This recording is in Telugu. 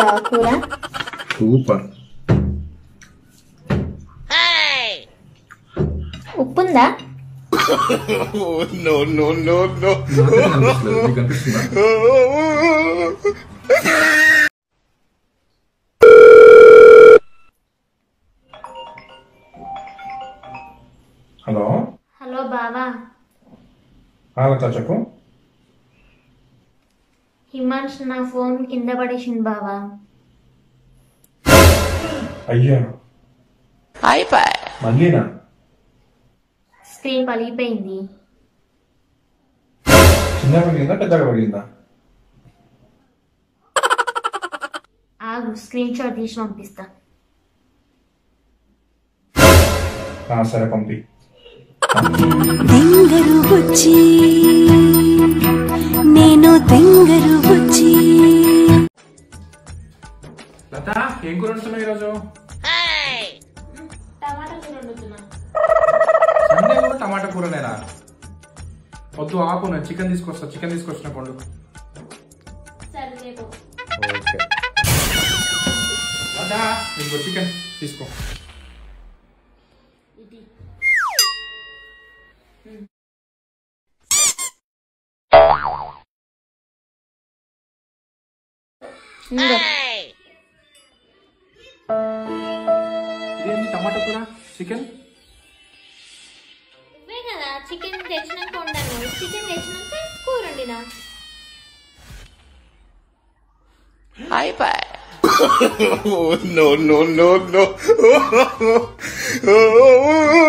బావ కూర సూపర్ ఉప్పుందా నాకే కనిపిస్తలేదు మీకు కనిపిస్తుందా హలో హలో బావా ఆగతా చెప్పు హిమాంష్ నా ఫోన్ కింద పడేసింది బావా అయ్యా మళ్ళీనా స్క్రీన్ పలిగిపోయింది చిన్నగా పగిలిందా పెద్దగా పగిలిందా ఆగు స్క్రీన్ షాట్ తీసి పంపిస్తా ఆ, సరే పంపి తెంగరు వచ్చి నేను తెంగరు వచ్చి లత ఏం కూర వండుతున్నావు ఈరోజు టమాటా కూర వండుతున్నా సండే కూడా టమాటా కూరనేనా వద్దు ఆపు నేను చికెన్ తీసుకొస్తా చికెన్ తీసుకొచ్చిన పండు సరే రేపు ఓకే లత ఇంకో చికెన్ తీసుకో ఇంకో ఇదేంటి టమాటా కూర చికెన్ నువ్వే కదా చికెన్ తెచ్చినాక వండాను చికెన్ తెచ్చినాక కూర వండినా no, no, no, no.